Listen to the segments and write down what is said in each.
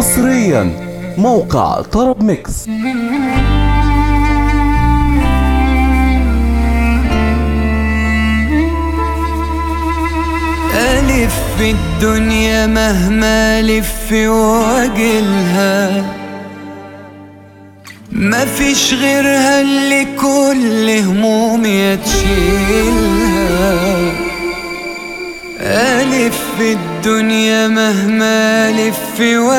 حصريا موقع طرب ميكس ألف في الدنيا مهما لف واجلها ما فيش غيرها اللي كل همومي تشيلها ألف في الدنيا مهما لف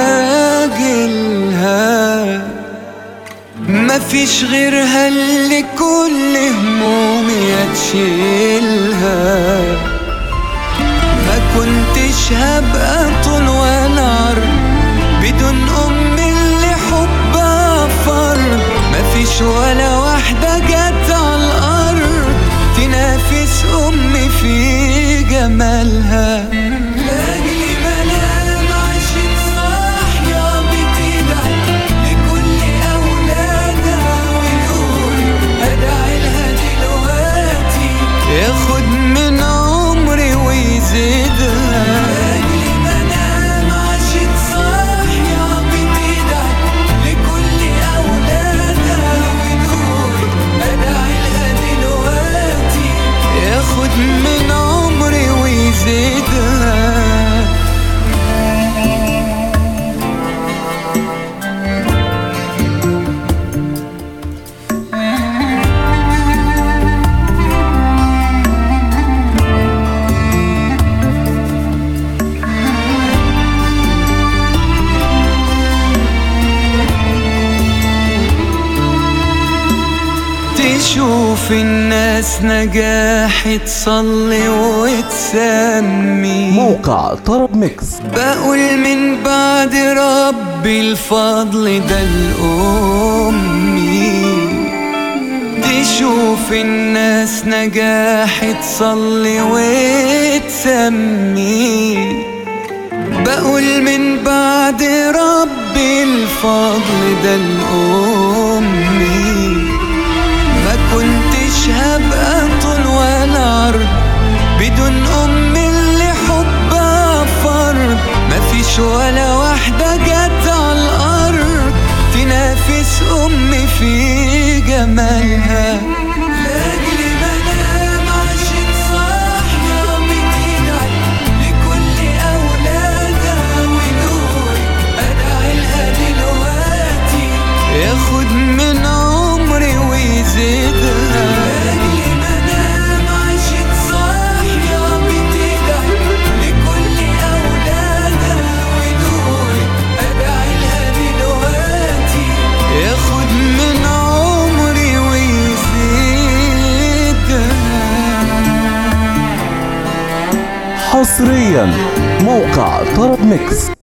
واجلها ما فيش غيرها اللي كل همومي تشيلها ما كنتش هبقى طول ولا عرض بدون أم اللي حبها فرض مفيش ولا واحدة جت على الأرض تنافس أمي في جمالها لأجل منام عشت صاحية بتدعي لكل أولادها ونور أدعي لها دلوقتي ياخد من عمري ويزيدها لأجل منام عشت صاحية بتدعي لكل أولادها ونور أدعي لها دلوقتي ياخد من عمري ويزيدها تشوف الناس نجاح تصلي وتسمي موقع طرب ميكس بقول من بعد ربي الفضل ده الأمي تشوف الناس نجاح تصلي وتسمي بقول من بعد ربي الفضل ده الأمي ما كنتش هبقى طول ولا عرض بدون أم اللي حبها فرض مفيش ولا واحدة جت على الأرض تنافس أمي في جمالها لأجل منام عشت صاحية بتدعي لكل أولادها ونور أدعي لها دلوقتي ياخد من عمري ويزيدها لأجل منام عشت صاحية بتدعي لكل أولادها ونور أدعي لها دلوقتي ياخد من عمري ويزيدها حصريا موقع طرب ميكس